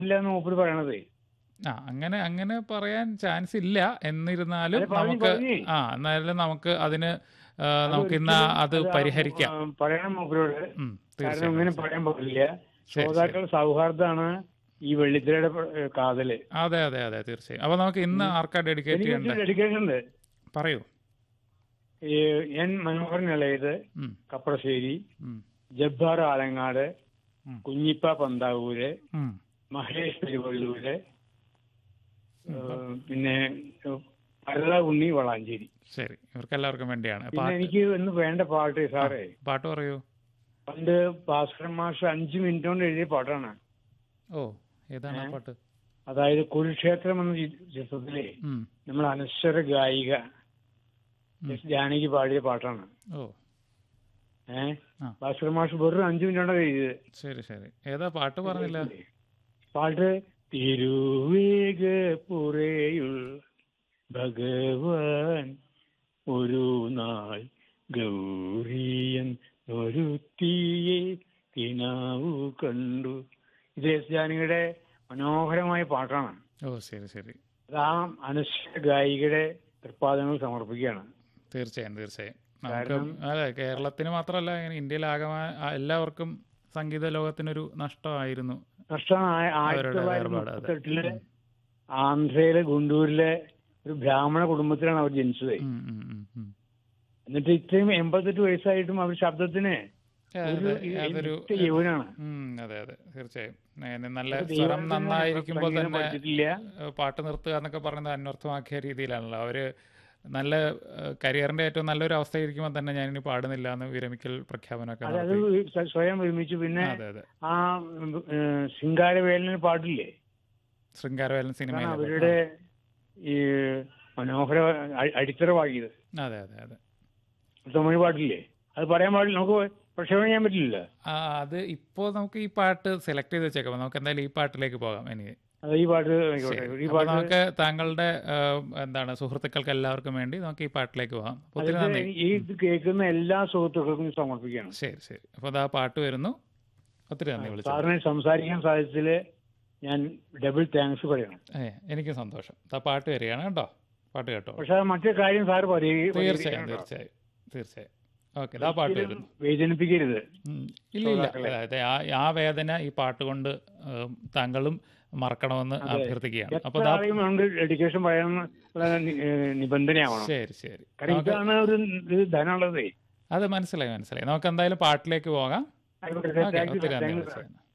ഇല്ല എന്ന് മൂപ്പര് പറയണത് ആ അങ്ങനെ അങ്ങനെ പറയാൻ ചാൻസ് ഇല്ല എന്നിരുന്നാലും അല്ല, പറഞ്ഞ് നമുക്ക് പറഞ്ഞ്. ആ എന്നാലും നമുക്ക് അതിന് ആ, നമുക്ക് ഇന്ന് അത് പരിഹരിക്കാം ആ, പറയണം മൂപ്പരോട് ഉം, കാരണം ഇങ്ങനെ തീർച്ചയായും പറയാൻ പാടില്ല ശരി, ശ്രോതാക്കൾ സൗഹാർദ്ദമാണ് ഈ വെള്ളിത്തിരയുടെ പ്ര- കാതല് അതെ അതെ അതെ തീർച്ചയായും അപ്പൊ നമുക്ക് ഇന്ന് ആർക്കാ ഡെഡിക്കേറ്റ് എനിക്ക് ചെയ്യേണ്ടത് ഡെഡിക്കേഷൻ ഉണ്ട് പറയൂ ഈ എൻ മനോഹരൻ ഇളയത് ഉം, കപ്രശ്ശേരി ഉം, ജബ്ബാർ ആലങ്ങാട് ഉം. കുഞ്ഞിപ്പ പന്താവൂര് ഉം. മഹേഷ് പെരുവള്ളൂര് ഏഹ്, പിന്നെ പരള ഉണ്ണി വളാഞ്ചേരി ശരി ഇവർക്ക് എല്ലാവർക്കും വേണ്ടിയാണ് പിന്നെ പാട്ട് എനിക്ക് ഇന്ന് വേണ്ട പാട്ട് സാറേ പാട്ട് പറയൂ പണ്ട് ഭാസ്കരൻ മാഷ് അഞ്ചു മിനിറ്റ് കൊണ്ട് എഴുതിയ പാട്ടാണ് ഓ ഏതാണ് ആ ഏ? പാട്ട് അതായത് കുരുക്ഷേത്രം എന്ന ചി- ചിത്രത്തിലെ ഉം, നമ്മൾ അനശ്വര ഗായിക ഉം. എസ് ജാനകി പാടിയ പാട്ടാണ് ഓ ഏഹ് ആ. ഭാസ്കരൻ മാഷ് വെറും അഞ്ചു മിനിറ്റ് കൊണ്ടാണ് എഴുതിയത് ശരി ശരി ഏതാ പാട്ട് പറഞ്ഞില്ല പാട്ട് തിരുവേഗപുരയുൾ ഭഗവാൻ ഒരു നാൾ ഗൗരിയൻ ഒരുത്തിയെ കിനാവു കണ്ടു ഇത് എസ് ജാനകിയുടെ മനോഹരമായ പാട്ടാണ് ഓ ശരി ശരി അത് ആ അനശ്വര ഗായികയുടെ തൃപ്പാദങ്ങൾ സമർപ്പിക്കുകയാണ് തീർച്ചയായും തീർച്ചയായും നമുക്ക് കാരണം- അതെ കേരളത്തിന് മാത്രമല്ല ഇങ്ങനെ ഇന്ത്യയിലാകമാ ആ- എല്ലാവർക്കും സംഗീത ലോകത്തിനൊരു നഷ്ടമായിരുന്നു നഷ്ടമായ ആയിരത്തി അവരുടെ തൊള്ളായിരത്തി വേർപാട്, അതെ. മുപ്പത്തെട്ടില് ആന്ധ്രയിലെ ഗുണ്ടൂരിലെ ഒരു ബ്രാഹ്മണ കുടുംബത്തിലാണ് അവർ ജനിച്ചത് ഉം, ഉം, ഉം, ഉം. എന്നിട്ട് ഇത്രയും എൺപത്തെട്ട് വയസ്സായിട്ടും അവർ ശബ്ദത്തിന് ഒരു അതെ, അതൊരു നിത്യ യൗവനാണ് ഉം, അതെ അതെ തീർച്ചയായും ഏ, നല്ല ഒരു സ്വരം ദൈവത്തിന് നന്നായിരിക്കുമ്പോൾ സംഗീതം തന്നെ പഠിച്ചിട്ടില്ല ഏ, പാട്ട് നിർത്തുക എന്നൊക്കെ പറയുന്നത് അന്വർത്ഥമാക്കിയ രീതിയിലാണല്ലോ അവര് നല്ല കരിയറിന്റെ ഏറ്റവും നല്ലൊരു അവസ്ഥയായിരിക്കുമ്പോൾ തന്നെ ഞാനിനി പാടുന്നില്ല എന്ന് വിരമിക്കൽ പ്രഖ്യാപനമൊക്കെ അത് അത് നടത്തി സ്വ- സ്വയം ഒരുമിച്ച് പിന്നെ അതെ അതെ ആ ശിങ്കാരവേലന് പാട്ടില്ലേ ശൃംഗാരവേലൻ അതാണ് സിനിമയിൽ അവരുടെ ഈ മനോഹര അ- അടിത്തറ പാടിയത് അതെ അതെ അതെ തമിഴ് പാട്ടില്ലേ അത് പറയാൻ പാടില്ല നമുക്ക് പ്രക്ഷേപണം ചെയ്യാൻ പറ്റില്ല ആ അത് ഇപ്പോൾ നമുക്ക് ഈ പാട്ട് സെലക്ട് ചെയ്ത് വെച്ചേക്കാം നമുക്ക് എന്തായാലും ഈ പാട്ടിലേക്ക് പോകാം ഇനി അത് ഈ പാട്ട് ആയിക്കോട്ടെ ഈ അപ്പൊ പാട്ട് നമുക്ക് താങ്കളുടെ ആ, എന്താണ് സുഹൃത്തുക്കൾക്ക് എല്ലാവർക്കും വേണ്ടി നമുക്ക് ഈ പാട്ടിലേക്ക് പോകാം ഒത്തിരി അതിന് നന്ദി ഈ ഇത് കേൾക്കുന്ന എല്ലാ സുഹൃത്തുക്കൾക്കും സമർപ്പിക്കുകയാണ് ശരി ശരി അപ്പോൾ അത് ആ പാട്ട് വരുന്നു ഒത്തിരി നന്ദി വിളിച്ചു സാറിന് സംസാരിക്കാൻ സാധിച്ചതില് ഞാൻ ഡബിൾ താങ്ക്സ് പറയണം ഏ എനിക്കും സന്തോഷം ആ പാട്ട് വരികയാണ് കേട്ടോ പാട്ട് കേട്ടോ പക്ഷെ അത് മറ്റേ കാര്യം സാർ തീർച്ചയായും പരിഹരിക്കണം തീർച്ചയായും തീർച്ചയായും ഓക്കെ ആ പാട്ട് വരുന്നു വേദനിപ്പിക്കരുത് ഉം. ഇല്ല ഇല്ല അതായത് ആ ആ വേദന ഈ പാട്ട് കൊണ്ട് ഉം, താങ്കളും മറക്കണമെന്ന് അഭ്യർത്ഥിക്കുകയാണ് അപ്പൊ എത്ര ദാ ആളെയും നമുക്ക് ഡെഡിക്കേഷൻ പറയണമെന്നുള്ള നി- ഏഹ് നിബന്ധനയാവണം ശരി ശരി കാരണം ഇതാണ് ഒരു ഇത് ധനമുള്ളത് അത് മനസ്സിലായി മനസ്സിലായി നമുക്ക് എന്തായാലും പാട്ടിലേക്ക് പോകാം ആയിക്കോട്ടെ ഓക്കെ താങ്ക് യു ഒത്തിരി നന്ദി താങ്ക് യു വിളിച്ചതിന്